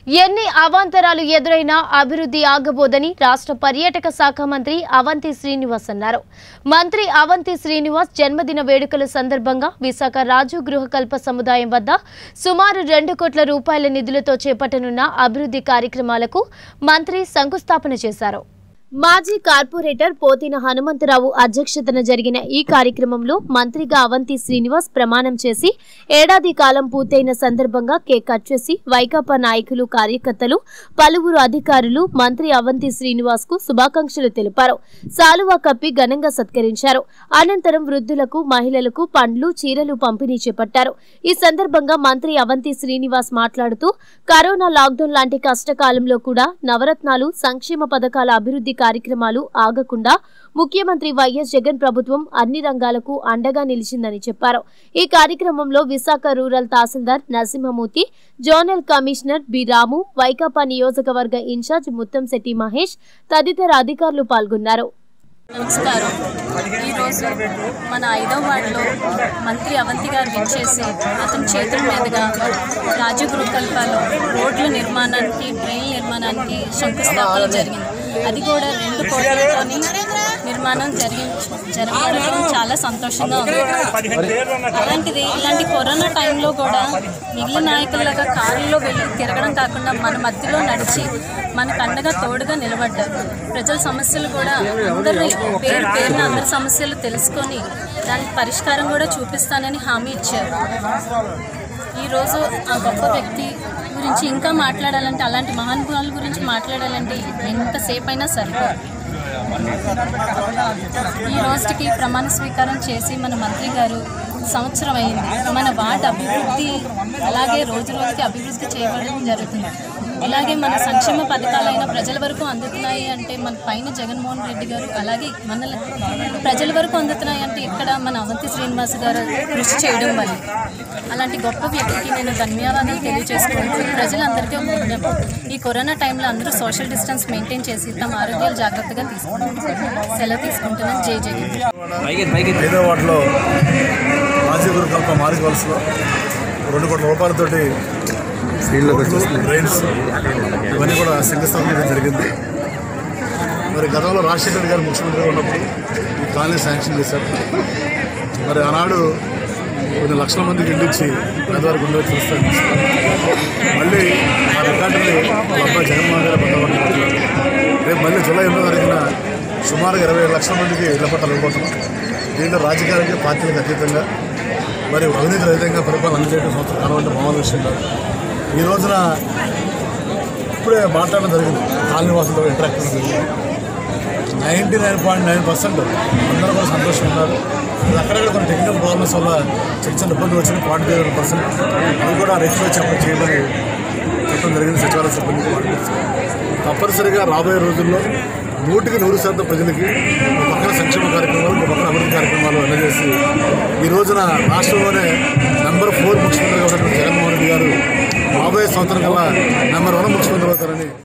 ఎన్ని అవాంతరాలు ఎదురైనా అభివృద్ధి ఆగబోదని రాష్ట్ర పర్యాటక శాఖ మంత్రి అవంతి శ్రీనివాస్ అన్నారు మంత్రి అవంతి శ్రీనివాస్ జన్మదిన వేడుకల సందర్భంగా విశాఖ రాజు గృహకల్ప సముదాయం వద్ద సుమారు రెండు కోట్ల రూపాయల నిధులతో చేపట్టనున్న అభివృద్ధి కార్యక్రమాలకు మంత్రి శంకుస్థాపన చేశారు మాజీ కార్పొరేటర్ పోతిన హనుమంతరావు అధ్యక్షతన జరిగిన ఈ కార్యక్రమంలో మంత్రిగా అవంతి శ్రీనివాస్ ప్రమాణం చేసి ఏడాది కాలం పూర్తయిన సందర్భంగా కేక్ కట్ చేసి వైకాపా నాయకులు కార్యకర్తలు పలువురు అధికారులు మంత్రి అవంతి శ్రీనివాస్ కు శుభాకాంక్షలు తెలిపారు సాలువా కప్పి ఘనంగా సత్కరించారు అనంతరం వృద్ధులకు మహిళలకు పండ్లు చీరలు పంపిణీ చేపట్టారు ఈ సందర్భంగా మంత్రి అవంతి శ్రీనివాస్ మాట్లాడుతూ కరోనా లాక్డౌన్ లాంటి కష్టకాలంలో కూడా నవరత్నాలు సంక్షేమ పథకాల అభివృద్ధి కార్యక్రమాలు ఆగకుండా ముఖ్యమంత్రి వైఎస్ జగన్ ప్రభుత్వం అన్ని రంగాలకు అండగా నిలిచిందని చెప్పారు ఈ కార్యక్రమంలో Visakha rural tahsildar Narasimhamurthy zonal commissioner B Ramu Vaikapa నియోజకవర్గ ఇన్ఛార్జ్ ముత్తంశెట్టి మహేష్ తదితర అధికారులు పాల్గొన్నారు నమస్కారం ఈరోజు మన ఐదవ వార్డులో మంత్రి అవంతి గారు విచ్చేసి అతని చేతుల మీదుగా రాజు గృహకల్పాలో రోడ్ల నిర్మాణానికి డ్రైన్ నిర్మాణానికి శంకుస్థాపన జరిగింది అది కూడా రెండు కోట్లతోని నిర్మాణం జరిగి జరగడం చాలా సంతోషంగా ఉంది అలాంటిది ఇలాంటి కరోనా టైంలో కూడా మిగిలిన నాయకుల్లాగా కారులో వెళ్ళి తిరగడం కాకుండా మన మధ్యలో నడిచి మనకు అండగా తోడుగా నిలబడ్డారు ప్రజల సమస్యలు కూడా అందరి పేరు పేరున అందరి సమస్యలు తెలుసుకొని దానికి పరిష్కారం కూడా చూపిస్తానని హామీ ఇచ్చారు ఈరోజు ఆ గొప్ప వ్యక్తి గురించి ఇంకా మాట్లాడాలంటే అలాంటి మహానుభావుల గురించి మాట్లాడాలంటే ఎంతసేపు అయినా సరిపోదు ఈ రోజుకి ప్రమాణ స్వీకారం చేసి మన మంత్రి గారు సంవత్సరం అయింది మన వార్డు అభివృద్ధి అలాగే రోజు రోజుకి అభివృద్ధి చేయబడడం జరుగుతుంది ఇలాగే మన సంక్షేమ పథకాలైన ప్రజల వరకు అందుతున్నాయి అంటే మన పైన జగన్మోహన్ రెడ్డి గారు అలాగే మన ప్రజల వరకు అందుతున్నాయి అంటే ఇక్కడ మన అవంతి శ్రీనివాస్ గారు కృషి చేయడం వల్ల అలాంటి గొప్ప వ్యక్తికి నేను ధన్యవాదాలు తెలియజేసుకుంటూ ప్రజలందరికీ ఒక విన్నపం ఈ కరోనా టైంలో అందరూ సోషల్ డిస్టెన్స్ మెయింటైన్ చేసి తమ ఆరోగ్యాలు జాగ్రత్తగా తీసుకుంటారు సెలవు తీసుకుంటున్నాను జై జగన్ ఐదో వాటిలో రాజీగురు కల్ప మారిక వలసలో రెండు కోట్ల రూపాయలతోటి రోడ్లు, డ్రైన్స్ ఇవన్నీ కూడా శంకుస్థాపన చేయడం జరిగింది మరి గతంలో రాజశేఖర్ గారు ముఖ్యమంత్రిగా ఉన్నప్పుడు ఈ కాలనీ శాంక్షన్ చేశారు మరి ఆనాడు కొన్ని లక్షల మందికి ఇల్లు ఇచ్చి పేదవారికి ఉండేది చూస్తాను మళ్ళీ ఆ రికార్డుని వాళ్ళ అబ్బాయి జగన్మోహన్ గారు పొందబడుతున్నారు రేపు మళ్ళీ జూలై ఎనిమిదో తారీఖున సుమారుగా ఇరవై ఏడు లక్షల మందికి ఇళ్ల పట్టాలు ఇవ్వబోతున్నాం దీంట్లో రాజకీయాలకి పార్టీలకు అతీతంగా మరి అవినీతి రహితంగా పరిపాలన అందజేయడం సంవత్సరం కాలం అంటే మామూలు విషయం కాదు ఈ రోజున ఇప్పుడే మాట్లాడడం జరిగింది కాలనీ వాసులతో ఇంటరాక్ట్ జరిగింది ninety nine point nine percent అందరూ కూడా సంతోషంగా ఉన్నారు ఇది అక్కడక్కడ కొన్ని టెక్నికల్ ప్రాబ్లమ్స్ వల్ల చిన్న చిన్న ఇబ్బంది వచ్చిన ఫార్టీ ఫైవ్ పర్సెంట్ అది కూడా రెక్టిఫై చెప్పడం చేయమని చెప్పడం జరిగింది సచివాలయ సిబ్బందికి వాడుకోవచ్చు తప్పనిసరిగా రాబోయే రోజుల్లో నూటికి నూరు శాతం ప్రజలకి ఒక పక్కన సంక్షేమ కార్యక్రమాలు ఒక పక్కన అభివృద్ధి కార్యక్రమాలు అందజేసి ఈ రోజున రాష్ట్రంలోనే నెంబర్ ఫోర్ ముఖ్యమంత్రిగా ఉన్నటువంటి జగన్మోహన్ రెడ్డి గారు రాబోయే సంవత్సరం కల్లా నెంబర్ వన్ ముఖ్యమంత్రి అవుతారని